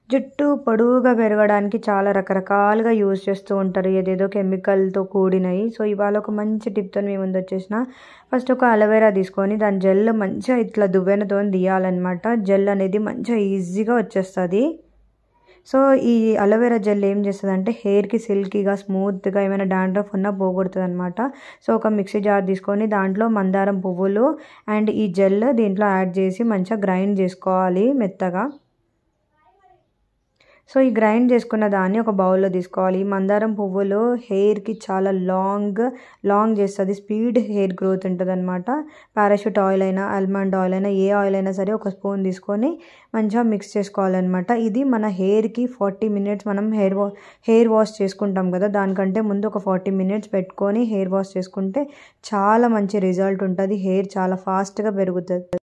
జుట్టు పొడవుగా పెరగడానికి చాలా రకరకాలుగా యూజ్ చేస్తూ ఉంటారు ఏదేదో కెమికల్తో కూడినవి సో ఇవాళ ఒక మంచి టిప్తో మేము ముందు వచ్చేసిన ఫస్ట్ ఒక అలోవెరా తీసుకొని దాని జెల్ మంచిగా ఇట్లా దువ్వెనతో తీయాలన్నమాట జెల్ అనేది మంచిగా ఈజీగా వచ్చేస్తుంది సో ఈ అలోవెరా జెల్ ఏం చేస్తుంది అంటే హెయిర్కి సిల్కీగా స్మూత్గా ఏమైనా డాండ్రఫ్ ఉన్నా పోగొడుతుంది అనమాట సో ఒక మిక్సీ జార్ తీసుకొని దాంట్లో మందారం పువ్వులు అండ్ ఈ జెల్ దీంట్లో యాడ్ చేసి మంచిగా గ్రైండ్ చేసుకోవాలి మెత్తగా సో ఈ గ్రైండ్ చేసుకున్న దాన్ని ఒక బౌల్లో తీసుకోవాలి ఈ మందారం పువ్వులు హెయిర్కి చాలా లాంగ్ లాంగ్ చేస్తుంది స్పీడ్ హెయిర్ గ్రోత్ ఉంటుంది అనమాట పారాషూట్ ఆయిల్ అయినా ఆల్మండ్ ఆయిల్ అయినా ఏ ఆయిల్ అయినా సరే ఒక స్పూన్ తీసుకొని మంచిగా మిక్స్ చేసుకోవాలన్నమాట ఇది మన హెయిర్కి ఫార్టీ మినిట్స్ మనం హెయిర్ వా హెయిర్ వాష్ చేసుకుంటాం కదా దానికంటే ముందు ఒక ఫార్టీ మినిట్స్ పెట్టుకొని హెయిర్ వాష్ చేసుకుంటే చాలా మంచి రిజల్ట్ ఉంటుంది హెయిర్ చాలా ఫాస్ట్గా పెరుగుతుంది